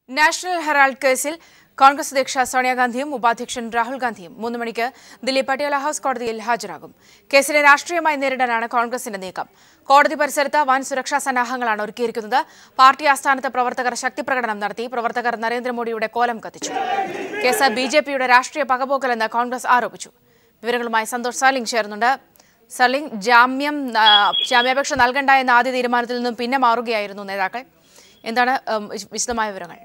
National Herald കേസിൽ കോൺഗ്രസ് അധ്യക്ഷ സോണിയാഗാന്ധിയും ഉപാധ്യക്ഷൻ രാഹുൽ ഗാന്ധിയും മൂന്ന് മണിക്ക് ദില്ലി പട്ടിയാല ഹൌസ് കോടതിയിൽ ഹാജരാകും കേസിനെ രാഷ്ട്രീയമായി നേരിടാനാണ് കോൺഗ്രസിന്റെ നീക്കം കോടതി പരിസരത്ത് വൻ സുരക്ഷാ സന്നാഹങ്ങളാണ് ഒരുക്കിയിരിക്കുന്നത് പാർട്ടി ആസ്ഥാനത്ത് പ്രവർത്തകർ ശക്തിപ്രകടനം നടത്തി പ്രവർത്തകർ നരേന്ദ്രമോദിയുടെ കോലം കത്തിച്ചു കേസ് ബി ജെ പിയുടെ രാഷ്ട്രീയ പകപോക്കലെന്ന് കോൺഗ്രസ് ആരോപിച്ചു വിവരങ്ങളുമായി സന്തോഷ് സാലിംഗ് ചേർന്നുണ്ട് സലിംഗ് ജാമ്യം ആ, ജാമ്യാപേക്ഷ നൽകണ്ട എന്ന ആദ്യ തീരുമാനത്തിൽ നിന്നും പിന്നെ മാറുകയായിരുന്നു നേതാക്കൾ എന്താണ് ഉം, വിശദമായ വിവരങ്ങൾ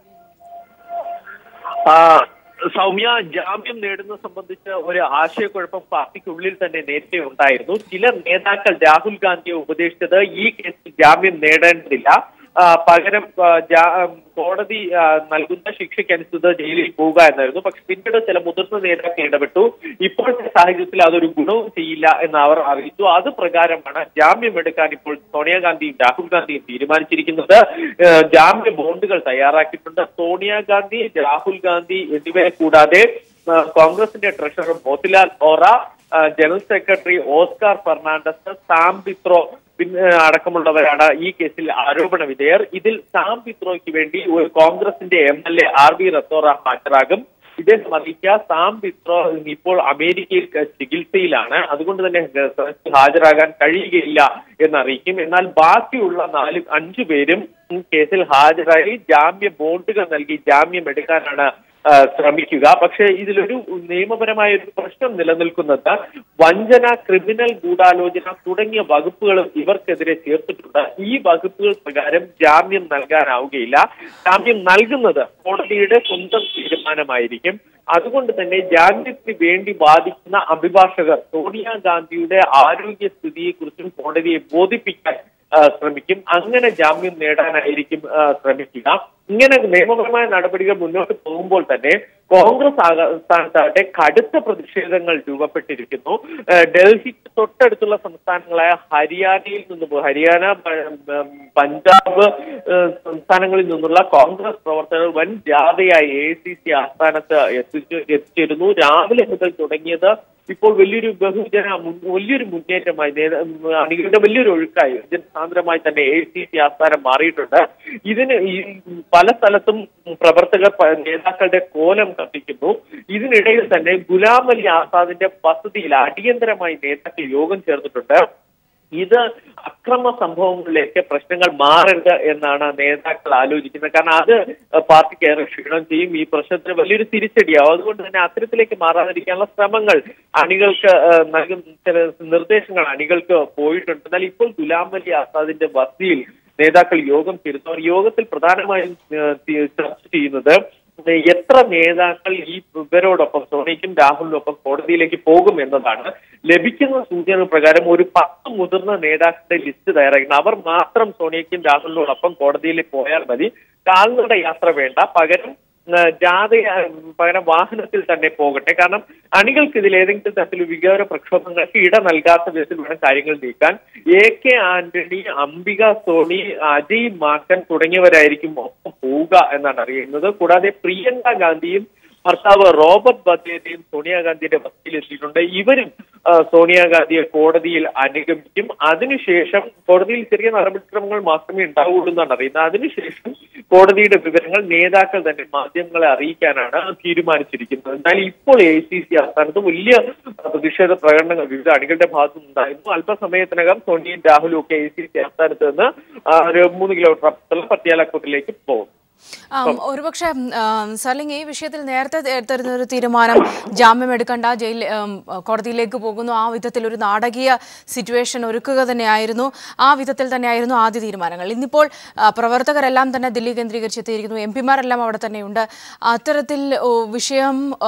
ആ, സൗമ്യ ജാമ്യം നേടുന്നത് സംബന്ധിച്ച് ഒരു ആശയക്കുഴപ്പം പാർട്ടിക്കുള്ളിൽ തന്നെ നേരത്തെ ഉണ്ടായിരുന്നു ചില നേതാക്കൾ രാഹുൽ ഗാന്ധിയെ ഉപദേശിച്ചത് ഈ കേസിൽ ജാമ്യം നേടേണ്ടതില്ല ആ, പകരം ആ, ജാ- കോടതി ആ, നൽകുന്ന ശിക്ഷയ്ക്കനുസരിച്ച് ജയിലിൽ പോവുക എന്നായിരുന്നു പക്ഷെ പിന്നീട് ചില മുതിർന്ന നേതാക്കൾ ഇടപെട്ടു ഇപ്പോഴത്തെ സാഹചര്യത്തിൽ അതൊരു ഗുണവും ചെയ്യില്ല എന്ന് അവർ അറിയിച്ചു അത് പ്രകാരമാണ് ജാമ്യം എടുക്കാൻ ഇപ്പോൾ സോണിയാഗാന്ധിയും രാഹുൽ ഗാന്ധിയും തീരുമാനിച്ചിരിക്കുന്നത് ഏഹ് ജാമ്യ ബോണ്ടുകൾ തയ്യാറാക്കിയിട്ടുണ്ട് സോണിയാഗാന്ധി രാഹുൽ ഗാന്ധി എന്നിവരെ കൂടാതെ ഏഹ് കോൺഗ്രസിന്റെ ട്രഷറർ മോത്തിലാൽ ഓറ ഏഹ് ജനറൽ സെക്രട്ടറി ഓസ്കാർ ഫെർണാണ്ടസ് സാം പിത്രോ പിന്നെ അടക്കമുള്ളവരാണ് ഈ കേസിൽ ആരോപണ വിധേയർ ഇതിൽ സാം പിത്രോയ്ക്ക് വേണ്ടി ഒരു കോൺഗ്രസിന്റെ M L A R V Rathore ഹാജരാകും ഇദ്ദേഹം അറിയിക്കുക സാം പിത്രോ ഇപ്പോൾ അമേരിക്കയിൽ ക- ചികിത്സയിലാണ് അതുകൊണ്ട് തന്നെ ഹാജരാകാൻ കഴിയുകയില്ല എന്നറിയിക്കും എന്നാൽ ബാക്കിയുള്ള നാല് അഞ്ചു പേരും ഈ കേസിൽ ഹാജരായി ജാമ്യ ബോണ്ടുകൾ നൽകി ജാമ്യം എടുക്കാനാണ് ആ, ശ്രമിക്കുക പക്ഷേ ഇതിലൊരു നിയമപരമായ ഒരു പ്രശ്നം നിലനിൽക്കുന്നത് വഞ്ചന ക്രിമിനൽ ഗൂഢാലോചന തുടങ്ങിയ വകുപ്പുകളും ഇവർക്കെതിരെ ചേർത്തിട്ടുണ്ട് ഈ വകുപ്പുകൾ പ്രകാരം ജാമ്യം നൽകാനാവുകയില്ല ജാമ്യം നൽകുന്നത് കോടതിയുടെ സ്വന്തം തീരുമാനമായിരിക്കും അതുകൊണ്ട് തന്നെ ജാമ്യത്തിന് വേണ്ടി വാദിക്കുന്ന അഭിഭാഷകർ സോണിയാഗാന്ധിയുടെ ആരോഗ്യസ്ഥിതിയെക്കുറിച്ചും കോടതിയെ ബോധിപ്പിക്കാൻ ആ, ശ്രമിക്കും അങ്ങനെ ജാമ്യം നേടാനായിരിക്കും ആ, ശ്രമിക്കുക ഇങ്ങനെ നിയമപരമായ നടപടികൾ മുന്നോട്ട് പോകുമ്പോൾ തന്നെ കോൺഗ്രസ് ആസ്ഥാനത്താകട്ടെ കടുത്ത പ്രതിഷേധങ്ങൾ രൂപപ്പെട്ടിരിക്കുന്നു ആ, ഡൽഹിക്ക് തൊട്ടടുത്തുള്ള സംസ്ഥാനങ്ങളായ ഹരിയാനയിൽ നിന്ന് ഹരിയാന പ- ഉം, പഞ്ചാബ് ആ, സംസ്ഥാനങ്ങളിൽ നിന്നുള്ള കോൺഗ്രസ് പ്രവർത്തകർ വൻ ജാഥയായി എ സി സി ആസ്ഥാനത്ത് എത്തിച്ചു എത്തിച്ചിരുന്നു രാവിലെ മുതൽ തുടങ്ങിയത് ഇപ്പോൾ വലിയൊരു ബഹുജന മുൻ- വലിയൊരു മുന്നേറ്റമായി നേത- ഉം, അണികളുടെ വലിയൊരു ഒഴുക്കായി ജനസാന്ദ്രമായി തന്നെ എ സി സി ആസ്ഥാനം മാറിയിട്ടുണ്ട് ഇതിന് ഈ പല സ്ഥലത്തും പ്രവർത്തകർ പ- നേതാക്കളുടെ കോലം കത്തിക്കുന്നു ഇതിനിടയിൽ തന്നെ ഗുലാം അലി ആസാദിന്റെ വസതിയിൽ അടിയന്തരമായി നേതാക്കൾ യോഗം ചേർന്നിട്ടുണ്ട് ഇത് അക്രമ സംഭവങ്ങളിലേക്ക് പ്രശ്നങ്ങൾ മാറരുത് എന്നാണ് നേതാക്കൾ ആലോചിക്കുന്നത് കാരണം അത് പാർട്ടിക്ക് ഏറെ ക്ഷീണം ചെയ്യും ഈ പ്രശ്നത്തിന് വലിയൊരു തിരിച്ചടിയാവും അതുകൊണ്ട് തന്നെ അത്തരത്തിലേക്ക് മാറാതിരിക്കാനുള്ള ശ്രമങ്ങൾ അണികൾക്ക് ഏഹ്, നൽകുന്ന ചില നിർദ്ദേശങ്ങൾ അണികൾക്ക് പോയിട്ടുണ്ട് എന്നാൽ ഇപ്പോൾ ഗുലാം അലി ആസാദിന്റെ വസതിയിൽ നേതാക്കൾ യോഗം ചേരുന്നു അവർ യോഗത്തിൽ പ്രധാനമായും ഏഹ്, തി- ചർച്ച ചെയ്യുന്നത് എത്ര നേതാക്കൾ ഈ ഇവരോടൊപ്പം സോണിക്കും രാഹുലിനൊപ്പം കോടതിയിലേക്ക് പോകും എന്നതാണ് ലഭിക്കുന്ന സൂചന പ്രകാരം ഒരു പത്ത് മുതിർന്ന നേതാക്കളുടെ ലിസ്റ്റ് തയ്യാറാക്കണം അവർ മാത്രം സോണിയയ്ക്കും രാഹുലിനോടൊപ്പം കോടതിയിലേക്ക് പോയാൽ മതി കാൽനട യാത്ര വേണ്ട പകരം ആ, ജാഥ ആ, പകരം വാഹനത്തിൽ തന്നെ പോകട്ടെ കാരണം അണികൾക്ക് ഇതിൽ ഏതെങ്കിലും തരത്തിൽ വികാര പ്രക്ഷോഭങ്ങൾക്ക് ഇട നൽകാത്ത വിധത്തിൽ വേണം കാര്യങ്ങൾ നീക്കാൻ എ കെ ആന്റണി അംബിക സോണി അജയ് മാക്കൻ തുടങ്ങിയവരായിരിക്കും ഒപ്പം പോവുക എന്നാണ് അറിയുന്നത് കൂടാതെ പ്രിയങ്ക ഗാന്ധിയും ഭർത്താവ് റോബർട്ട് ബത്തേരിയും സോണിയാഗാന്ധിയുടെ വസതിയിൽ എത്തിയിട്ടുണ്ട് ഇവരും ആ, സോണിയാഗാന്ധിയെ കോടതിയിൽ അനുഗമിക്കും അതിനുശേഷം കോടതിയിൽ ചെറിയ നടപടിക്രമങ്ങൾ മാത്രമേ ഉണ്ടാവുള്ളൂ എന്നാണ് അറിയുന്നത് അതിനുശേഷം കോടതിയുടെ വിവരങ്ങൾ നേതാക്കൾ തന്നെ മാധ്യമങ്ങളെ അറിയിക്കാനാണ് തീരുമാനിച്ചിരിക്കുന്നത് എന്നാൽ ഇപ്പോൾ എ സി സി ആസ്ഥാനത്ത് വലിയ പ്രതിഷേധ പ്രകടനങ്ങൾ വിവിധ അണികളുടെ ഭാഗത്തു നിന്നുണ്ടായിരുന്നു അല്പസമയത്തിനകം സോണിയും രാഹുലും ഒക്കെ എ സി സി ആസ്ഥാനത്ത് നിന്ന് ആ, ഒരു മൂന്ന് കിലോമീറ്റർ അപ്പുറത്തുള്ള പട്ടിയാലക്കോട്ടിലേക്ക് പോകും ആം, ഒരുപക്ഷെ ആം, സർലിംഗ് ഈ വിഷയത്തിൽ നേരത്തെ എടുത്തിരുന്ന ഒരു തീരുമാനം ജാമ്യം എടുക്കണ്ട ജയിൽ ആം, കോടതിയിലേക്ക് പോകുന്നു ആ വിധത്തിൽ ഒരു നാടകീയ സിറ്റുവേഷൻ ഒരുക്കുക തന്നെയായിരുന്നു ആ വിധത്തിൽ തന്നെയായിരുന്നു ആദ്യ തീരുമാനങ്ങൾ ഇന്നിപ്പോൾ ആ, പ്രവർത്തകരെല്ലാം തന്നെ ദില്ലി കേന്ദ്രീകരിച്ച് എത്തിയിരിക്കുന്നു എം പിമാരെല്ലാം അവിടെ തന്നെയുണ്ട് അത്തരത്തിൽ ഓ, വിഷയം ആ,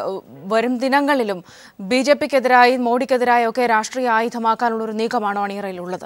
വരും ദിനങ്ങളിലും ബി ജെ പിക്കെതിരായി മോഡിക്കെതിരായി ഒക്കെ രാഷ്ട്രീയ ആയുധമാക്കാനുള്ള ഒരു നീക്കമാണോ അണിയറയിലുള്ളത്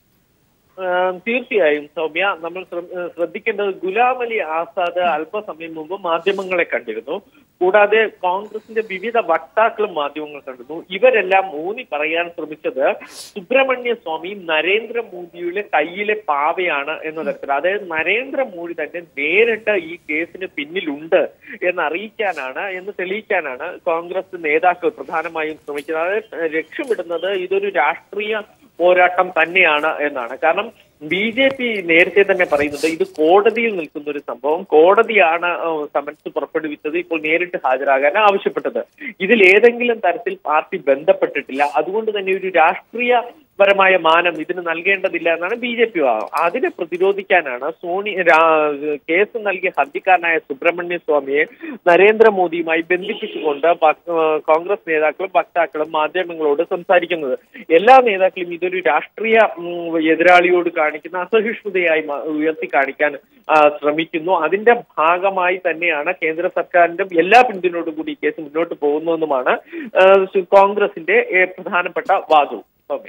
ഏഹ് തീർച്ചയായും സൗമ്യ നമ്മൾ ശ്ര- ഏഹ് ശ്രദ്ധിക്കേണ്ടത് ഗുലാം അലി ആസാദ് അല്പസമയം മുമ്പ് മാധ്യമങ്ങളെ കണ്ടിരുന്നു കൂടാതെ കോൺഗ്രസിന്റെ വിവിധ വക്താക്കളും മാധ്യമങ്ങൾ കണ്ടിരുന്നു ഇവരെല്ലാം ഊന്നി പറയാൻ ശ്രമിച്ചത് സുബ്രഹ്മണ്യ സ്വാമി നരേന്ദ്രമോദിയുടെ കയ്യിലെ പാവയാണ് എന്ന തരത്തിൽ അതായത് നരേന്ദ്രമോദി തന്നെ നേരിട്ട് ഈ കേസിന് പിന്നിലുണ്ട് എന്ന് അറിയിക്കാനാണ് എന്ന് തെളിയിക്കാനാണ് കോൺഗ്രസ് നേതാക്കൾ പ്രധാനമായും ശ്രമിക്കുന്നത് അതായത് ലക്ഷ്യമിടുന്നത് ഇതൊരു രാഷ്ട്രീയ പോരാട്ടം തന്നെയാണ് എന്നാണ് കാരണം ബി ജെ പി നേരത്തെ തന്നെ പറയുന്നുണ്ട് ഇത് കോടതിയിൽ നിൽക്കുന്ന ഒരു സംഭവം കോടതിയാണ് ആ, സമൻസ് പുറപ്പെടുവിച്ചത് ഇപ്പോൾ നേരിട്ട് ഹാജരാകാൻ ആവശ്യപ്പെട്ടത് ഇതിൽ ഏതെങ്കിലും തരത്തിൽ പാർട്ടി ബന്ധപ്പെട്ടിട്ടില്ല അതുകൊണ്ട് തന്നെ ഒരു രാഷ്ട്രീയപരമായ മാനം ഇതിന് നൽകേണ്ടതില്ല എന്നാണ് ബി ജെ പി അതിനെ പ്രതിരോധിക്കാനാണ് സോണി രാ- കേസ് നൽകിയ ഹർജിക്കാരനായ സുബ്രഹ്മണ്യ സ്വാമിയെ നരേന്ദ്രമോദിയുമായി ബന്ധിപ്പിച്ചുകൊണ്ട് പക്- ആ, കോൺഗ്രസ് നേതാക്കളും വക്താക്കളും മാധ്യമങ്ങളോട് സംസാരിക്കുന്നത് എല്ലാ നേതാക്കളും ഇതൊരു രാഷ്ട്രീയ ഉം, എതിരാളിയോട് കാണിക്കുന്ന അസഹിഷ്ണുതയായി മ- ഉയർത്തി കാണിക്കാൻ ആ, ശ്രമിക്കുന്നു അതിന്റെ ഭാഗമായി തന്നെയാണ് കേന്ദ്ര സർക്കാരിന്റെ എല്ലാ പിന്തുണയോടും കൂടി ഈ കേസ് മുന്നോട്ട് പോകുന്നതെന്നുമാണ് ആ, സു- കോൺഗ്രസിന്റെ ഏ, പ്രധാനപ്പെട്ട വാദവും സൗമ്യ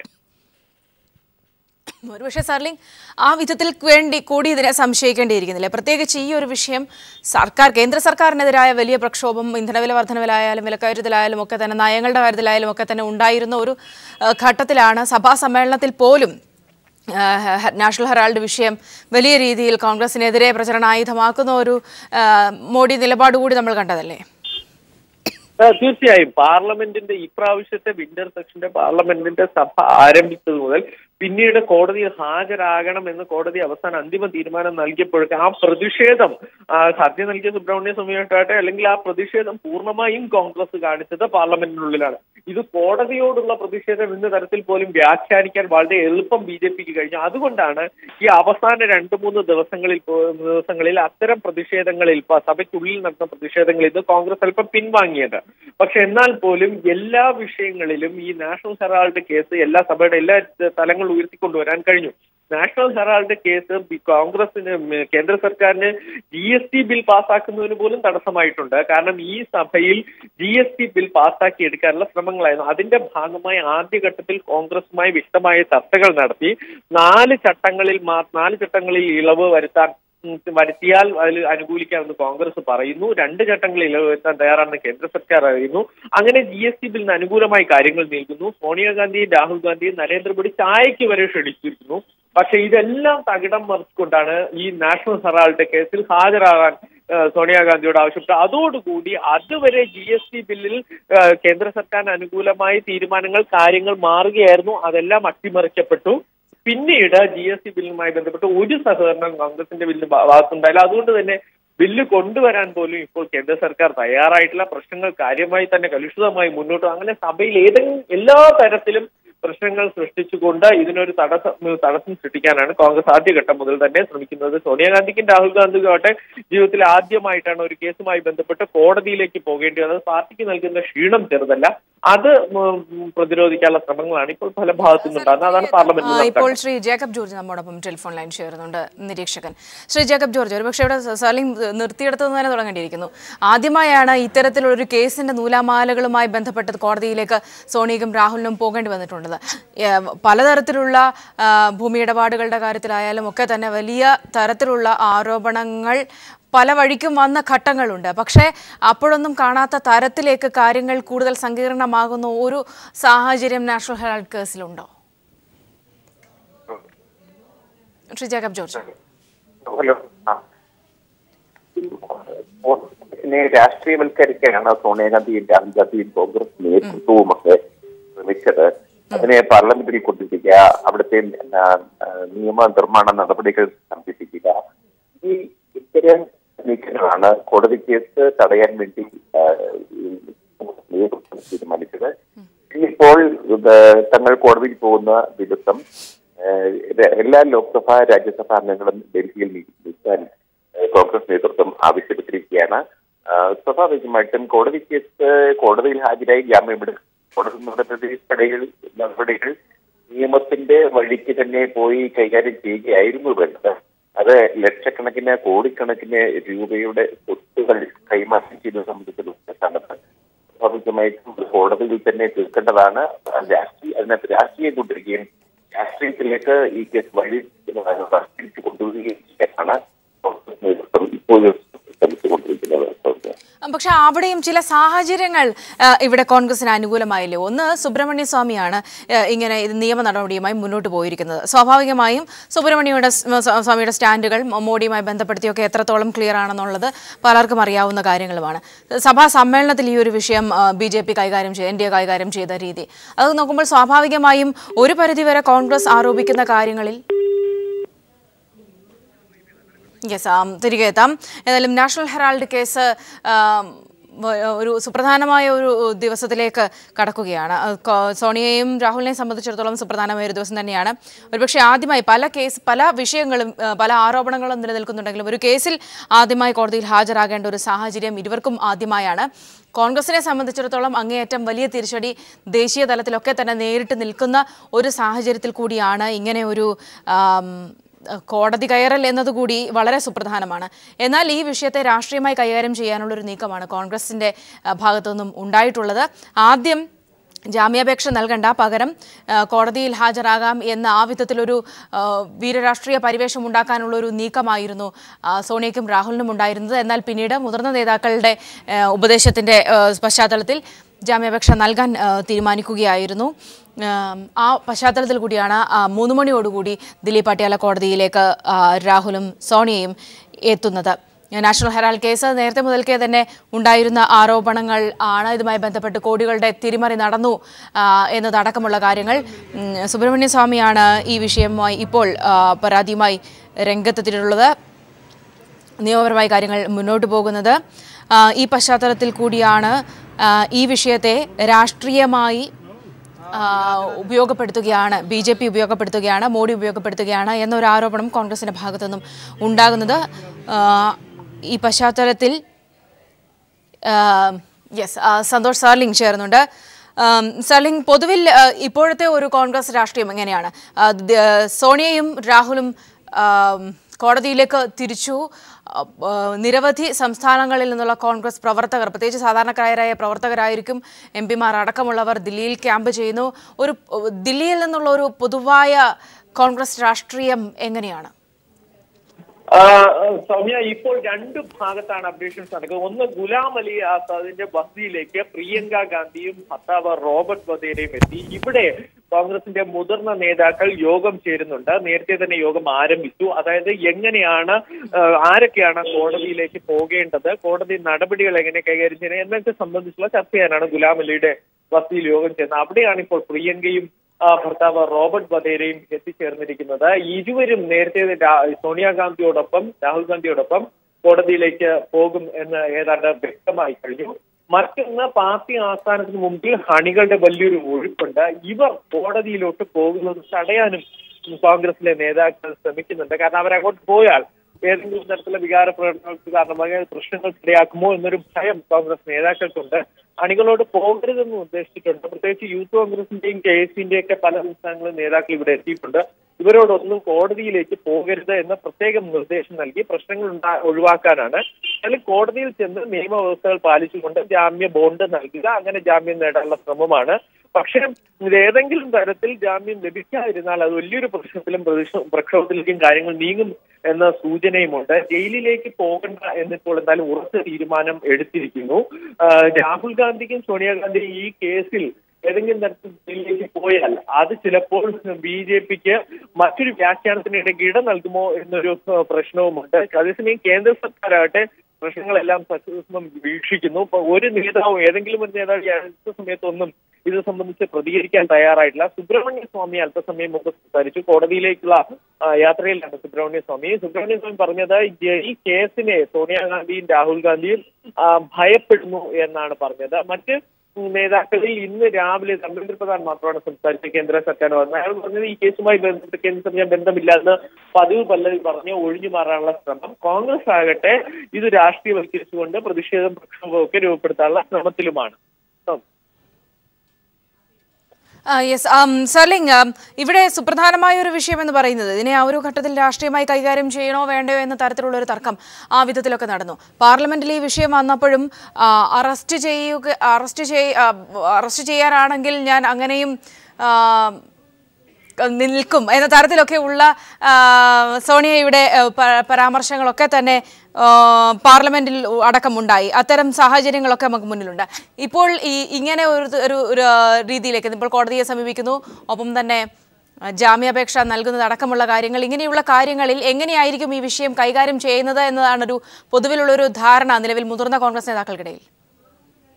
ഒരുപക്ഷെ സർലിംഗ് ആ വിധത്തിൽ വേണ്ടി കൂടി ഇതിനെ സംശയിക്കേണ്ടിയിരിക്കുന്നില്ല പ്രത്യേകിച്ച് ഈ ഒരു വിഷയം സർക്കാർ കേന്ദ്ര സർക്കാരിനെതിരായ വലിയ പ്രക്ഷോഭം ഇന്ധനവില വർധനവിലായാലും വിലക്കയറ്റത്തിലായാലും ഒക്കെ തന്നെ നയങ്ങളുടെ കാര്യത്തിലായാലും ഒക്കെ തന്നെ ഉണ്ടായിരുന്ന ഒരു ആ, ഘട്ടത്തിലാണ് സഭാ സമ്മേളനത്തിൽ പോലും ആ, ഹ- നാഷണൽ ഹെറാൾഡ് വിഷയം വലിയ രീതിയിൽ കോൺഗ്രസിനെതിരെ പ്രചരണായുധമാക്കുന്ന ഒരു ആ, മോഡി നിലപാട് കൂടി നമ്മൾ കണ്ടതല്ലേ ആ, തീർച്ചയായും പാർലമെന്റിന്റെ ഇപ്രാവശ്യത്തെ വിന്റർ സെക്ഷന്റെ പാർലമെന്റിന്റെ സഭ ആരംഭിച്ചത് മുതൽ പിന്നീട് കോടതിയിൽ ഹാജരാകണം എന്ന് കോടതി അവസാന അന്തിമ തീരുമാനം നൽകിയപ്പോഴൊക്കെ ആ പ്രതിഷേധം ആ, ഹർജി നൽകിയ സുബ്രഹ്മണ്യ സ്വാമിയായിട്ടാട്ടെ അല്ലെങ്കിൽ ആ പ്രതിഷേധം പൂർണ്ണമായും കോൺഗ്രസ് കാണിച്ചത് പാർലമെന്റിനുള്ളിലാണ് ഇത് കോടതിയോടുള്ള പ്രതിഷേധം എന്ന തരത്തിൽ പോലും വ്യാഖ്യാനിക്കാൻ വളരെ എളുപ്പം ബി ജെ പിക്ക് കഴിഞ്ഞു അതുകൊണ്ടാണ് ഈ അവസാന രണ്ട് മൂന്ന് ദിവസങ്ങളിൽ പോ- ദിവസങ്ങളിൽ അത്തരം പ്രതിഷേധങ്ങളിൽ പ- സഭയ്ക്കുള്ളിൽ നടന്ന പ്രതിഷേധങ്ങളിൽ നിന്ന് കോൺഗ്രസ് അല്പം പിൻവാങ്ങിയത് പക്ഷെ എന്നാൽ പോലും എല്ലാ വിഷയങ്ങളിലും ഈ നാഷണൽ ഹെറാൾഡ് കേസ് എല്ലാ സഭയുടെ എല്ലാ തലങ്ങൾ ഉയർത്തിക്കൊണ്ടുവരാൻ കഴിഞ്ഞു നാഷണൽ ഹെറാൾഡ് കേസ് ബി- കോൺഗ്രസിന് ഉം, കേന്ദ്ര സർക്കാരിന് ജി എസ് ടി ബിൽ പാസ്സാക്കുന്നതിന് പോലും തടസ്സമായിട്ടുണ്ട് കാരണം ഈ സഭയിൽ ജി എസ് ടി ബിൽ പാസ്സാക്കി എടുക്കാനുള്ള ശ്രമങ്ങളായിരുന്നു അതിന്റെ ഭാഗമായി ആദ്യഘട്ടത്തിൽ കോൺഗ്രസുമായി വ്യക്തമായ ചർച്ചകൾ നടത്തി നാല് ചട്ടങ്ങളിൽ മാ- നാല് ചട്ടങ്ങളിൽ ഇളവ് വരുത്താൻ ഉം, വരുത്തിയാൽ അതിൽ അനുകൂലിക്കാമെന്ന് കോൺഗ്രസ് പറയുന്നു രണ്ട് ചട്ടങ്ങളിൽ ഇളവ് വരുത്താൻ തയ്യാറാണെന്ന് കേന്ദ്ര സർക്കാർ അറിയുന്നു അങ്ങനെ ജി എസ് ടി ബില്ലിന് അനുകൂലമായി കാര്യങ്ങൾ നീങ്ങുന്നു സോണിയാഗാന്ധിയും രാഹുൽ ഗാന്ധിയും നരേന്ദ്രമോദി ചായയ്ക്ക് വരെ ക്ഷണിച്ചിരിക്കുന്നു പക്ഷെ ഇതെല്ലാം തകിടം മറിച്ചുകൊണ്ടാണ് ഈ നാഷണൽ ഹെറാൾഡ് കേസിൽ ഹാജരാകാൻ ആ, സോണിയാഗാന്ധിയോട് ആവശ്യപ്പെട്ടു അതോടുകൂടി അതുവരെ ജി എസ് ടി ബില്ലിൽ ആ, കേന്ദ്ര സർക്കാരിന് അനുകൂലമായ തീരുമാനങ്ങൾ കാര്യങ്ങൾ മാറുകയായിരുന്നു അതെല്ലാം അട്ടിമറിക്കപ്പെട്ടു പിന്നീട് ജി എസ് ടി ബില്ലുമായി ബന്ധപ്പെട്ട് ഒരു സഹകരണം കോൺഗ്രസിന്റെ ബില്ലിന് ഭാ- ഭാഗത്തുണ്ടായില്ല അതുകൊണ്ട് തന്നെ ബില്ല് കൊണ്ടുവരാൻ പോലും ഇപ്പോൾ കേന്ദ്ര സർക്കാർ തയ്യാറായിട്ടില്ല പ്രശ്നങ്ങൾ കാര്യമായി തന്നെ കലുഷിതമായി മുന്നോട്ട് അങ്ങനെ സഭയിൽ ഏതെങ്കിലും എല്ലാ തരത്തിലും പ്രശ്നങ്ങൾ സൃഷ്ടിച്ചുകൊണ്ട് ഇതിനൊരു തടസ്സം തടസ്സം സൃഷ്ടിക്കാനാണ് കോൺഗ്രസ് ആദ്യഘട്ടം മുതൽ തന്നെ ശ്രമിക്കുന്നത് സോണിയാഗാന്ധിക്കും രാഹുൽ ഗാന്ധിക്കും ആവട്ടെ ജീവിതത്തിൽ ആദ്യമായിട്ടാണ് ഒരു കേസുമായി ബന്ധപ്പെട്ട് കോടതിയിലേക്ക് പോകേണ്ടി വന്നത് പാർട്ടിക്ക് നൽകുന്ന ക്ഷീണം ചെറുതല്ല അത് ഉം, പ്രതിരോധിക്കാനുള്ള ശ്രമങ്ങളാണ് ഇപ്പോൾ പല ഭാഗത്തു നിന്നുണ്ടാകുന്നത് അതാണ് പാർലമെന്റിൽ ആ, നടക്കുന്നത് ഇപ്പോൾ ശ്രീ ജേക്കബ് ജോർജ് നമ്മോടൊപ്പം ടെലിഫോൺ ലൈൻ ചേരുന്നുണ്ട് നിരീക്ഷകൻ ശ്രീ ജേക്കബ് ജോർജ് ഒരുപക്ഷെ ഇവിടെ സർലിംഗ് നിർത്തിയെടുത്തു തന്നെ തുടങ്ങേണ്ടിയിരിക്കുന്നു ആദ്യമായാണ് ഇത്തരത്തിലൊരു കേസിന്റെ നൂലാമാലകളുമായി ബന്ധപ്പെട്ട് കോടതിയിലേക്ക് സോണിക്കും രാഹുലിനും പോകേണ്ടി വന്നിട്ടുള്ളത് ഏ, പലതരത്തിലുള്ള ആ, ഭൂമി ഇടപാടുകളുടെ കാര്യത്തിലായാലും ഒക്കെ തന്നെ വലിയ തരത്തിലുള്ള ആരോപണങ്ങൾ പല വഴിക്കും വന്ന ഘട്ടങ്ങളുണ്ട് പക്ഷേ അപ്പോഴൊന്നും കാണാത്ത തരത്തിലേക്ക് കാര്യങ്ങൾ കൂടുതൽ സങ്കീർണമാകുന്ന ഒരു സാഹചര്യം നാഷണൽ ഹെറാൾഡ് കേസിലുണ്ടോ ശ്രീ ജേക്കബ് ജോർജ് ഹലോ ആ കോൺഗ്രസിനെ രാഷ്ട്രീയവൽക്കരിക്കാനാണ് സോണിയാഗാന്ധിയും രാഹുൽ ഗാന്ധിയും കോൺഗ്രസ് നേതൃത്വവും ഒക്കെ ശ്രമിച്ചത് അതിനെ പാർലമെന്റിൽ കൊണ്ടിരിക്കുക അവിടുത്തെ ആ, ആ, നിയമ നിർമ്മാണ നടപടികൾ സംരക്ഷിക്കുക ഈ ഇത്തരം നീക്കങ്ങളാണ് കോടതി കേസ് തടയാൻ വേണ്ടി ആ, ഈ നേതൃത്വം തീരുമാനിച്ചത് ഇന്നിപ്പോൾ ഇത് തങ്ങൾ കോടതിയിൽ പോകുന്ന ദിവസം ഏഹ്, ഇത് എല്ലാ ലോക്സഭാ രാജ്യസഭാ അംഗങ്ങളും ഡൽഹിയിൽ നി- നിൽക്കാൻ ഏഹ്, കോൺഗ്രസ് നേതൃത്വം ആവശ്യപ്പെട്ടിരിക്കുകയാണ് ആഹ്, സ്വാഭാവികമായിട്ടും കോടതി കേസ് കോടതിയിൽ ഹാജരായി ജാമ്യമെടുക്കും കോടതി നടപടികൾ നടപടികൾ നിയമത്തിന്റെ വഴിക്ക് തന്നെ പോയി കൈകാര്യം ചെയ്യുകയായിരുന്നു വേണ്ടത് അത് ലക്ഷക്കണക്കിന് കോടിക്കണക്കിന് രൂപയുടെ സ്വത്തുകൾ കൈമാറ്റം ചെയ്തത് സംബന്ധിച്ചുള്ള സ്ഥാനത്ത് സ്വാഭാവികമായിട്ടും കോടതിയിൽ തന്നെ തീർക്കേണ്ടതാണ് രാഷ്ട്രീയ അതിനകത്ത് രാഷ്ട്രീയം കൊണ്ടിരിക്കുകയും രാഷ്ട്രീയത്തിലേക്ക് ഈ കേസ് വഴി തിരിച്ചു കൊണ്ടുവരികയും ചെയ്യാനാണ് കോൺഗ്രസ് നേതൃത്വം ഇപ്പോഴും ശ്രമിച്ചുകൊണ്ടിരിക്കുന്നത് സൗമ്യ. പക്ഷെ അവിടെയും ചില സാഹചര്യങ്ങൾ ആ, ഇവിടെ കോൺഗ്രസിന് അനുകൂലമായില്ലേ ഒന്ന് സുബ്രഹ്മണ്യ സ്വാമിയാണ് ആ, ഇങ്ങനെ ഇത് നിയമ നടപടിയുമായി മുന്നോട്ട് പോയിരിക്കുന്നത് സ്വാഭാവികമായും സുബ്രഹ്മണ്യയുടെ സ്- സ്വ- സ്വാമിയുടെ സ്റ്റാൻഡുകൾ മോ- മോഡിയുമായി ബന്ധപ്പെടുത്തിയൊക്കെ എത്രത്തോളം ക്ലിയർ ആണെന്നുള്ളത് പലർക്കും അറിയാവുന്ന കാര്യങ്ങളുമാണ് സഭാ സമ്മേളനത്തിൽ ഈ ഒരു വിഷയം ബി ജെ പി കൈകാര്യം ചെയ്ത് എൻ ഡി എ കൈകാര്യം ചെയ്ത രീതി അത് നോക്കുമ്പോൾ സ്വാഭാവികമായും ഒരു പരിധിവരെ കോൺഗ്രസ് ആരോപിക്കുന്ന കാര്യങ്ങളിൽ യെസ് തിരികെ എത്താം ഏതായാലും നാഷണൽ ഹെറാൾഡ് കേസ് ആം, വ- ഒരു സുപ്രധാനമായ ഒരു ദിവസത്തിലേക്ക് കടക്കുകയാണ് അത് കോ- സോണിയയെയും രാഹുലിനെയും സംബന്ധിച്ചിടത്തോളം സുപ്രധാനമായ ഒരു ദിവസം തന്നെയാണ് ഒരുപക്ഷെ ആദ്യമായി പല കേസ് പല വിഷയങ്ങളും ആ, പല ആരോപണങ്ങളും നിലനിൽക്കുന്നുണ്ടെങ്കിലും ഒരു കേസിൽ ആദ്യമായി കോടതിയിൽ ഹാജരാകേണ്ട ഒരു സാഹചര്യം ഇരുവർക്കും ആദ്യമായാണ് കോൺഗ്രസിനെ സംബന്ധിച്ചിടത്തോളം അങ്ങേയറ്റം വലിയ തിരിച്ചടി ദേശീയ തലത്തിലൊക്കെ തന്നെ നേരിട്ട് നിൽക്കുന്ന ഒരു സാഹചര്യത്തിൽ കൂടിയാണ് ഇങ്ങനെ ഒരു ആം, കോടതി കയറൽ എന്നതുകൂടി വളരെ സുപ്രധാനമാണ് എന്നാൽ ഈ വിഷയത്തെ രാഷ്ട്രീയമായി കൈകാര്യം ചെയ്യാനുള്ള ഒരു നീക്കമാണ് കോൺഗ്രസിന്റെ ആ, ഭാഗത്തു നിന്നും ഉണ്ടായിട്ടുള്ളത് ആദ്യം ജാമ്യാപേക്ഷ നൽകണ്ട പകരം ആ, കോടതിയിൽ ഹാജരാകാം എന്ന ആ വിധത്തിലൊരു ആ, വീരരാഷ്ട്രീയ പരിവേഷം ഉണ്ടാക്കാനുള്ള ഒരു നീക്കമായിരുന്നു ആ, സോണിയയ്ക്കും രാഹുലിനും ഉണ്ടായിരുന്നത് എന്നാൽ പിന്നീട് മുതിർന്ന നേതാക്കളുടെ ആ, ഉപദേശത്തിന്റെ ആ, പശ്ചാത്തലത്തിൽ ജാമ്യാപേക്ഷ നൽകാൻ ആ, തീരുമാനിക്കുകയായിരുന്നു ആം, ആ പശ്ചാത്തലത്തിൽ കൂടിയാണ് ആ, മൂന്ന് മണിയോടുകൂടി ദിലീപ് പട്യാല കോടതിയിലേക്ക് ആ, രാഹുലും സോണിയയും എത്തുന്നത് നാഷണൽ ഹെറാൾഡ് കേസ് നേരത്തെ മുതൽക്കേ തന്നെ ഉണ്ടായിരുന്ന ആരോപണങ്ങൾ ആണ് ഇതുമായി ബന്ധപ്പെട്ട് കോടികളുടെ തിരിമറി നടന്നു ആ, എന്നതടക്കമുള്ള കാര്യങ്ങൾ ഉം, സുബ്രഹ്മണ്യ സ്വാമിയാണ് ഈ വിഷയവുമായി ഇപ്പോൾ ആ, പരാതിയുമായി രംഗത്തെത്തിയിട്ടുള്ളത് നിയമപരമായ കാര്യങ്ങൾ മുന്നോട്ട് പോകുന്നത് ആ, ഈ പശ്ചാത്തലത്തിൽ കൂടിയാണ് ആ, ഈ വിഷയത്തെ രാഷ്ട്രീയമായി ആ, ഉപയോഗപ്പെടുത്തുകയാണ് ബി ജെ പി ഉപയോഗപ്പെടുത്തുകയാണ് മോഡി ഉപയോഗപ്പെടുത്തുകയാണ് എന്നൊരു ആരോപണം കോൺഗ്രസിന്റെ ഭാഗത്തു നിന്നും ഉണ്ടാകുന്നത് ആ, ഈ പശ്ചാത്തലത്തിൽ യെസ് സന്തോഷ് സാർലിംഗ് ചേർന്നുണ്ട് ആം, സാർലിംഗ് പൊതുവിൽ ആ, ഇപ്പോഴത്തെ ഒരു കോൺഗ്രസ് രാഷ്ട്രീയം എങ്ങനെയാണ് ആ, ദ- സോണിയയും രാഹുലും ആം, കോടതിയിലേക്ക് തിരിച്ചു ആ, ആ, നിരവധി സംസ്ഥാനങ്ങളിൽ നിന്നുള്ള കോൺഗ്രസ് പ്രവർത്തകർ പ്രത്യേകിച്ച് സാധാരണക്കാരായ പ്രവർത്തകരായിരിക്കും എം പിമാർ അടക്കമുള്ളവർ ദില്ലിയിൽ ക്യാമ്പ് ചെയ്യുന്നു ഒരു ദില്ലിയിൽ നിന്നുള്ള ഒരു പൊതുവായ കോൺഗ്രസ് രാഷ്ട്രീയം എങ്ങനെയാണ് ആ, സൗമ്യ ഇപ്പോൾ രണ്ട് ഭാഗത്താണ് അപ്ഡേഷൻസ് നടക്കുന്നത് ഒന്ന് ഗുലാം അലി ആസാദിന്റെ ബസ്തിയിലേക്ക് പ്രിയങ്ക ഗാന്ധിയും ഭർത്താവ് റോബർട്ട് വധേരയും എത്തി ഇവിടെ കോൺഗ്രസിന്റെ മുതിർന്ന നേതാക്കൾ യോഗം ചേരുന്നുണ്ട് നേരത്തെ തന്നെ യോഗം ആരംഭിച്ചു അതായത് എങ്ങനെയാണ് ആ, ആരൊക്കെയാണ് കോടതിയിലേക്ക് പോകേണ്ടത് കോടതി നടപടികൾ എങ്ങനെ കൈകാര്യം ചെയ്യണം എന്നൊക്കെ സംബന്ധിച്ചുള്ള ചർച്ച ചെയ്യാനാണ് ഗുലാം അലിയുടെ ബസ്തിയിൽ യോഗം ചേർന്നത് അവിടെയാണ് ഇപ്പോൾ പ്രിയങ്കയും ആ, ഭർത്താവ് റോബർട്ട് വധേരയും എത്തിച്ചേർന്നിരിക്കുന്നത് ഇരുവരും നേരത്തെ രാ- സോണിയാഗാന്ധിയോടൊപ്പം രാഹുൽ ഗാന്ധിയോടൊപ്പം കോടതിയിലേക്ക് പോകും എന്ന് ഏതാണ്ട് വ്യക്തമായി കഴിഞ്ഞു മറ്റൊന്ന് പാർട്ടി ആസ്ഥാനത്തിന് മുമ്പിൽ ഹണികളുടെ വലിയൊരു ഒഴുക്കുണ്ട് ഇവർ കോടതിയിലോട്ട് പോകുന്നത് തടയാനും കോൺഗ്രസിലെ നേതാക്കൾ ശ്രമിക്കുന്നുണ്ട് കാരണം അവരങ്ങോട്ട് പോയാൽ ഏതെങ്കിലും തരത്തിലുള്ള വികാര പ്രകടനങ്ങൾക്ക് കാരണമായി അത് പ്രശ്നങ്ങൾക്ക് ഇടയാക്കുമോ എന്നൊരു ഭയം കോൺഗ്രസ് നേതാക്കൾക്കുണ്ട് അണികളോട് പോകരുതെന്ന് നിർദ്ദേശിച്ചിട്ടുണ്ട് പ്രത്യേകിച്ച് യൂത്ത് കോൺഗ്രസിന്റെയും കെ എസ് സിന്റെയും ഒക്കെ പല സംസ്ഥാനങ്ങളിലും നേതാക്കൾ ഇവിടെ എത്തിയിട്ടുണ്ട് ഇവരോടൊന്നും കോടതിയിലേക്ക് പോകരുത് എന്ന പ്രത്യേകം നിർദ്ദേശം നൽകി പ്രശ്നങ്ങൾ ഉണ്ടാ ഒഴിവാക്കാനാണ് അതിൽ കോടതിയിൽ ചെന്ന് നിയമവ്യവസ്ഥകൾ പാലിച്ചുകൊണ്ട് ജാമ്യ ബോണ്ട് നൽകുക അങ്ങനെ ജാമ്യം നേടാനുള്ള ശ്രമമാണ് പക്ഷേ ഇത് ഏതെങ്കിലും തരത്തിൽ ജാമ്യം ലഭിക്കാതിരുന്നാൽ അത് വലിയൊരു പ്രശ്നത്തിലും പ്രതിഷ- പ്രക്ഷോഭത്തിലേക്കും കാര്യങ്ങൾ നീങ്ങും എന്ന സൂചനയുമുണ്ട് ജയിലിലേക്ക് പോകണ്ട എന്നിപ്പോൾ എന്തായാലും ഉറച്ച തീരുമാനം എടുത്തിരിക്കുന്നു ആ, രാഹുൽ ഗാന്ധിക്കും സോണിയാഗാന്ധിയും ഈ കേസിൽ ഏതെങ്കിലും തരത്തിൽ ജയിലിലേക്ക് പോയാൽ അത് ചിലപ്പോൾ ബി ജെ പിക്ക് മറ്റൊരു വ്യാഖ്യാനത്തിന് ഇടയ്ക്ക് ഇട നൽകുമോ എന്നൊരു ആ, പ്രശ്നവുമുണ്ട് അതേസമയം കേന്ദ്ര സർക്കാരാകട്ടെ പ്രശ്നങ്ങളെല്ലാം സക്സസ്ഫും വീക്ഷിക്കുന്നു ഇപ്പൊ ഒരു നേതാവും ഏതെങ്കിലും ഒരു നേതാവ് ഈ അടുത്ത സമയത്തൊന്നും ഇത് സംബന്ധിച്ച് പ്രതികരിക്കാൻ തയ്യാറായിട്ടില്ല സുബ്രഹ്മണ്യ സ്വാമി അല്പസമയം മുമ്പ് സംസാരിച്ചു കോടതിയിലേക്കുള്ള ആ, യാത്രയിലാണ് സുബ്രഹ്മണ്യ സ്വാമി സുബ്രഹ്മണ്യ സ്വാമി പറഞ്ഞത് ഈ- ഈ കേസിനെ സോണിയാഗാന്ധിയും രാഹുൽ ഗാന്ധിയും ആ, ഭയപ്പെടുന്നു എന്നാണ് പറഞ്ഞത് മറ്റ് നേതാക്കളിൽ ഇന്ന് രാവിലെ ധർമ്മേന്ദ്ര പ്രധാൻ മാത്രമാണ് സംസാരിച്ച കേന്ദ്ര സർക്കാർ വന്നത് അയാൾ പറഞ്ഞത് ഈ കേസുമായി ബന്ധപ്പെട്ട് കേന്ദ്ര സർക്കാർ ബന്ധമില്ലാന്ന് പതിവ് പല്ലവി പറഞ്ഞ് ഒഴിഞ്ഞു മാറാനുള്ള ശ്രമം കോൺഗ്രസ് ആകട്ടെ ഇത് രാഷ്ട്രീയവൽക്കരിച്ചുകൊണ്ട് പ്രതിഷേധം പ്രക്ഷോഭവും ഒക്കെ രൂപപ്പെടുത്താനുള്ള ശ്രമത്തിലുമാണ് ഉം. യെസ് സർലിംഗ് um, ഇവിടെ സുപ്രധാനമായ ഒരു വിഷയം എന്ന് പറയുന്നത് ഇതിനെ ആ ഒരു ഘട്ടത്തിൽ രാഷ്ട്രീയമായി കൈകാര്യം ചെയ്യണോ വേണ്ടയോ എന്ന തരത്തിലുള്ള ഒരു തർക്കം ആ വിധത്തിലൊക്കെ നടന്നു പാർലമെന്റിൽ ഈ വിഷയം വന്നപ്പോഴും ആ, അറസ്റ്റ് ചെയ്യുക അറസ്റ്റ് ചെയ് ആ, അറസ്റ്റ് ചെയ്യാനാണെങ്കിൽ ഞാൻ അങ്ങനെയും ആ, നിൽക്കും എന്ന തരത്തിലൊക്കെ ഉള്ള ആ, സോണിയയുടെ ആ, പ- പരാമർശങ്ങളൊക്കെ തന്നെ ആ, പാർലമെന്റിൽ അടക്കമുണ്ടായി അത്തരം സാഹചര്യങ്ങളൊക്കെ നമുക്ക് മുന്നിലുണ്ട് ഇപ്പോൾ ഈ ഇങ്ങനെ ഒരു ഒരു ഒരു ആ, രീതിയിലേക്ക് ഇപ്പോൾ കോടതിയെ സമീപിക്കുന്നു ഒപ്പം തന്നെ ആ, ജാമ്യാപേക്ഷ നൽകുന്നത് അടക്കമുള്ള കാര്യങ്ങൾ ഇങ്ങനെയുള്ള കാര്യങ്ങളിൽ എങ്ങനെയായിരിക്കും ഈ വിഷയം കൈകാര്യം ചെയ്യുന്നത് എന്നതാണ് ഒരു പൊതുവിലുള്ള ഒരു ധാരണ നിലവിൽ മുതിർന്ന കോൺഗ്രസ് നേതാക്കൾക്കിടയിൽ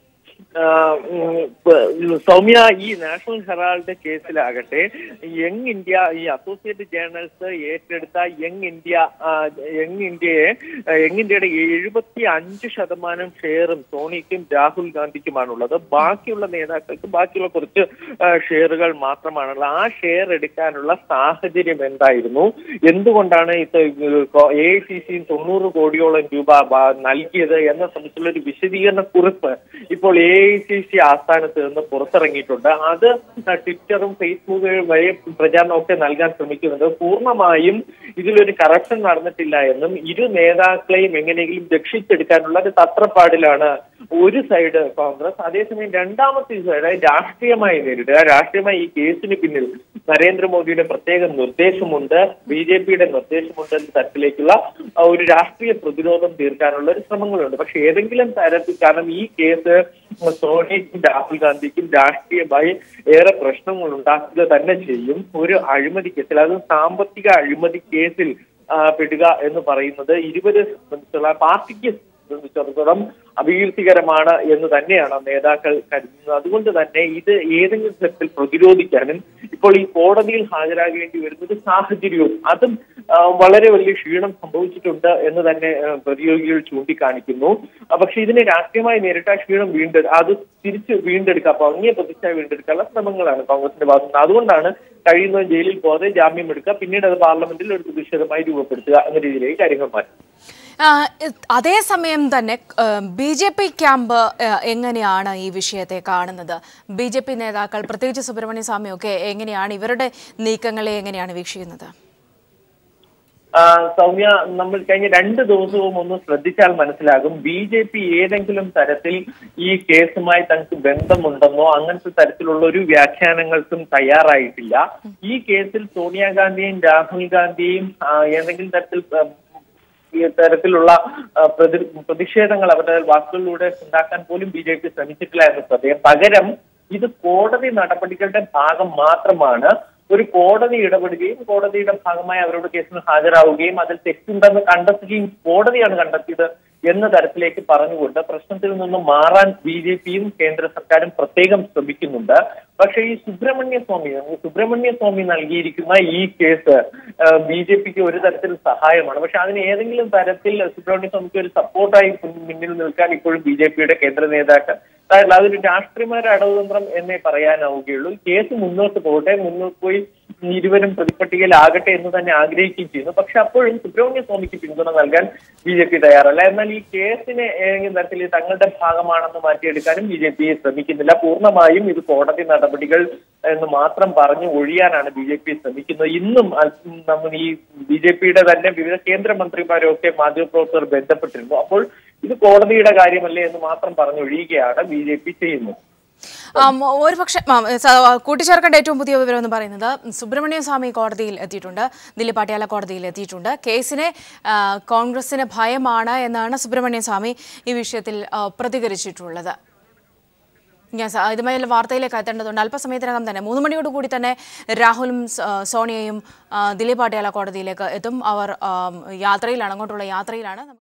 ആ, ഉം, പ- സൗമ്യ ഈ നാഷണൽ ഹെറാൾഡ് കേസിലാകട്ടെ യങ് ഇന്ത്യ ഈ അസോസിയേറ്റ് ജേർണൽസ് ഏറ്റെടുത്ത യങ് ഇന്ത്യ ആ, യങ് ഇന്ത്യയെ ആ, യങ് ഇന്ത്യയുടെ എഴുപത്തി അഞ്ച് ശതമാനം ഷെയറും സോണിക്കും രാഹുൽ ഗാന്ധിക്കുമാണുള്ളത് ബാക്കിയുള്ള നേതാക്കൾക്ക് ബാക്കിയുള്ള കുറച്ച് ആ, ഷെയറുകൾ മാത്രമാണുള്ളത് ആ ഷെയർ എടുക്കാനുള്ള സാഹചര്യം എന്തായിരുന്നു എന്തുകൊണ്ടാണ് ഇത് എ ഐ സി സി തൊണ്ണൂറ് കോടിയോളം രൂപ ബ- നൽകിയത് എന്ന സംബന്ധിച്ചുള്ള ഒരു വിശദീകരണ കുറിപ്പ് ഇപ്പോൾ എ ഐ സി സി ആസ്ഥാനത്ത് നിന്ന് പുറത്തിറങ്ങിയിട്ടുണ്ട് അത് ട്വിറ്ററും ഫേസ്ബുക്കും വഴി പ്രചാരണമൊക്കെ നൽകാൻ ശ്രമിക്കുന്നുണ്ട് പൂർണ്ണമായും ഇതിലൊരു കറപ്ഷൻ നടന്നിട്ടില്ല എന്നും ഇരു നേതാക്കളെയും എങ്ങനെയെങ്കിലും രക്ഷിച്ചെടുക്കാനുള്ള ഒരു തത്രപ്പാടിലാണ് ഒരു സൈഡ് കോൺഗ്രസ് അതേസമയം രണ്ടാമത്തെ സൈഡ് രാഷ്ട്രീയമായി നേരിടുക രാഷ്ട്രീയമായി ഈ കേസിന് പിന്നിൽ നരേന്ദ്രമോദിയുടെ പ്രത്യേക നിർദ്ദേശമുണ്ട് ബി ജെ പിയുടെ നിർദ്ദേശമുണ്ട് എന്ന തരത്തിലേക്കുള്ള ആ, ഒരു രാഷ്ട്രീയ പ്രതിരോധം തീർക്കാനുള്ള ഒരു ശ്രമങ്ങളുണ്ട് പക്ഷെ ഏതെങ്കിലും തരത്തിൽ കാരണം ഈ കേസ് സോണിയയ്ക്കും രാഹുൽ ഗാന്ധിക്കും രാഷ്ട്രീയമായി ഏറെ പ്രശ്നങ്ങൾ ഉണ്ടാക്കുക തന്നെ ചെയ്യും ഒരു അഴിമതി കേസിൽ അത് സാമ്പത്തിക അഴിമതി കേസിൽ ആ, പെടുക എന്ന് പറയുന്നത് ഇരുവരെ സംബന്ധിച്ചുള്ള പാർട്ടിക്ക് സംബന്ധിച്ചിടത്തോളം അപകീർത്തികരമാണ് എന്ന് തന്നെയാണ് നേതാക്കൾ കരുതുന്നത് അതുകൊണ്ട് തന്നെ ഇത് ഏതെങ്കിലും തരത്തിൽ പ്രതിരോധിക്കാനും ഇപ്പോൾ ഈ കോടതിയിൽ ഹാജരാകേണ്ടി വരുന്ന ഒരു സാഹചര്യവും അതും ആ, വളരെ വലിയ ക്ഷീണം സംഭവിച്ചിട്ടുണ്ട് എന്ന് തന്നെ ആ, പ്രതിയോഗികൾ ചൂണ്ടിക്കാണിക്കുന്നു ആ, പക്ഷെ ഇതിനെ രാഷ്ട്രീയമായി നേരിട്ട ആ ക്ഷീണം വീണ്ടെടു അത് തിരിച്ച് വീണ്ടെടുക്കുക അപ്പൊ അങ്ങേ പ്രതിച്ഛായ വീണ്ടെടുക്കാനുള്ള ശ്രമങ്ങളാണ് കോൺഗ്രസിന്റെ ഭാഗത്ത് നിന്ന് അതുകൊണ്ടാണ് കഴിയുന്നത് ജയിലിൽ പോകാതെ ജാമ്യം എടുക്കുക പിന്നീട് അത് പാർലമെന്റിൽ ഒരു പ്രതിഷേധമായി രൂപപ്പെടുത്തുക എന്ന രീതിയിലേക്ക് കാര്യങ്ങൾ മാറ്റും ആ, ഇത് അതേസമയം തന്നെ ബി ജെ പി ക്യാമ്പ് ആ, എങ്ങനെയാണ് ഈ വിഷയത്തെ കാണുന്നത് ബി ജെ പി നേതാക്കൾ പ്രത്യേകിച്ച് സുബ്രഹ്മണ്യ സ്വാമിയൊക്കെ എങ്ങനെയാണ് ഇവരുടെ നീക്കങ്ങളെ എങ്ങനെയാണ് വീക്ഷിക്കുന്നത് ആ, സൗമ്യ നമ്മൾ കഴിഞ്ഞ രണ്ട് ദിവസവും ഒന്ന് ശ്രദ്ധിച്ചാൽ മനസ്സിലാകും ബി ജെ പി ഏതെങ്കിലും തരത്തിൽ ഈ കേസുമായി തങ്ങൾക്ക് ബന്ധമുണ്ടെന്നോ അങ്ങനത്തെ തരത്തിലുള്ള ഒരു വ്യാഖ്യാനങ്ങൾക്കും തയ്യാറായിട്ടില്ല ഈ കേസിൽ സോണിയാഗാന്ധിയും രാഹുൽ ഗാന്ധിയും ആ, ഏതെങ്കിലും തരത്തിൽ ആ, ഈ തരത്തിലുള്ള ആ, പ്രതി പ്രതിഷേധങ്ങൾ അവരുടെ വാക്കുകളിലൂടെ ഉണ്ടാക്കാൻ പോലും ബി ജെ പി ശ്രമിച്ചിട്ടില്ല എന്ന് ശ്രദ്ധേയം പകരം ഇത് കോടതി നടപടികളുടെ ഭാഗം മാത്രമാണ് ഒരു കോടതി ഇടപെടുകയും കോടതിയുടെ ഭാഗമായി അവരുടെ കേസിന് ഹാജരാവുകയും അതിൽ തെറ്റുണ്ടെന്ന് കണ്ടെത്തുകയും കോടതിയാണ് കണ്ടെത്തിയത് എന്ന തരത്തിലേക്ക് പറഞ്ഞുകൊണ്ട് പ്രശ്നത്തിൽ നിന്ന് മാറാൻ ബി ജെ പിയും കേന്ദ്ര സർക്കാരും പ്രത്യേകം ശ്രമിക്കുന്നുണ്ട് പക്ഷേ ഈ സുബ്രഹ്മണ്യ സ്വാമി സുബ്രഹ്മണ്യ സ്വാമി നൽകിയിരിക്കുന്ന ഈ കേസ് ബി ജെ പിക്ക് ഒരു തരത്തിൽ സഹായമാണ് പക്ഷെ അതിന് ഏതെങ്കിലും തരത്തിൽ സുബ്രഹ്മണ്യ സ്വാമിക്ക് ഒരു സപ്പോർട്ടായി മുന്നിൽ നിൽക്കാൻ ഇപ്പോഴും ബി ജെ പിയുടെ കേന്ദ്ര നേതാക്കൾ അതായത് അതൊരു രാഷ്ട്രീയമായ അടവുതന്ത്രം എന്നേ പറയാനാവുകയുള്ളൂ കേസ് മുന്നോട്ട് പോകട്ടെ മുന്നോട്ട് പോയി ഇരുവരും പ്രതിപട്ടികയിലാകട്ടെ എന്ന് തന്നെ ആഗ്രഹിക്കുകയും ചെയ്യുന്നു പക്ഷെ അപ്പോഴും സുബ്രഹ്മണ്യ സ്വാമിക്ക് പിന്തുണ നൽകാൻ ബി ജെ പി തയ്യാറല്ല എന്നാൽ ഈ കേസിനെ ഏതെങ്കിലും തരത്തിൽ ഇത് തങ്ങളുടെ ഭാഗമാണെന്ന് മാറ്റിയെടുക്കാനും ബി ജെ പി ശ്രമിക്കുന്നില്ല പൂർണ്ണമായും ഇത് കോടതി നടപടികൾ എന്ന് മാത്രം പറഞ്ഞു ഒഴിയാനാണ് ബി ജെ പി ശ്രമിക്കുന്നത് ഇന്നും അല്പം നമ്മൾ ഈ ബി ജെ പിയുടെ തന്നെ വിവിധ കേന്ദ്രമന്ത്രിമാരൊക്കെ മാധ്യമപ്രവർത്തകർ ബന്ധപ്പെട്ടിരുന്നു അപ്പോൾ ഇത് കോടതിയുടെ കാര്യമല്ലേ എന്ന് മാത്രം പറഞ്ഞൊഴിയുകയാണ് ബി ജെ പി ചെയ്യുന്നത് ആം, ഒരു പക്ഷേ ആം, സ- കൂട്ടിച്ചേർക്കേണ്ട ഏറ്റവും പുതിയ വിവരം എന്ന് പറയുന്നത് സുബ്രഹ്മണ്യ സ്വാമി കോടതിയിൽ എത്തിയിട്ടുണ്ട് ദിലീപ് പാട്യാല കോടതിയിൽ എത്തിയിട്ടുണ്ട് കേസിനെ ആ, കോൺഗ്രസിന് ഭയമാണ് എന്നാണ് സുബ്രഹ്മണ്യ സ്വാമി ഈ വിഷയത്തിൽ ആ, പ്രതികരിച്ചിട്ടുള്ളത് ഞാൻ സ- ഇതുമായി വാർത്തയിലേക്ക് എത്തേണ്ടതുണ്ട് അല്പസമയത്തിനകം തന്നെ മൂന്ന് മണിയോട് കൂടി തന്നെ രാഹുലും സ- സോണിയയും ആ, ദിലീപ് പാട്യാല കോടതിയിലേക്ക് എത്തും അവർ ആം, യാത്രയിലാണ് അങ്ങോട്ടുള്ള യാത്രയിലാണ്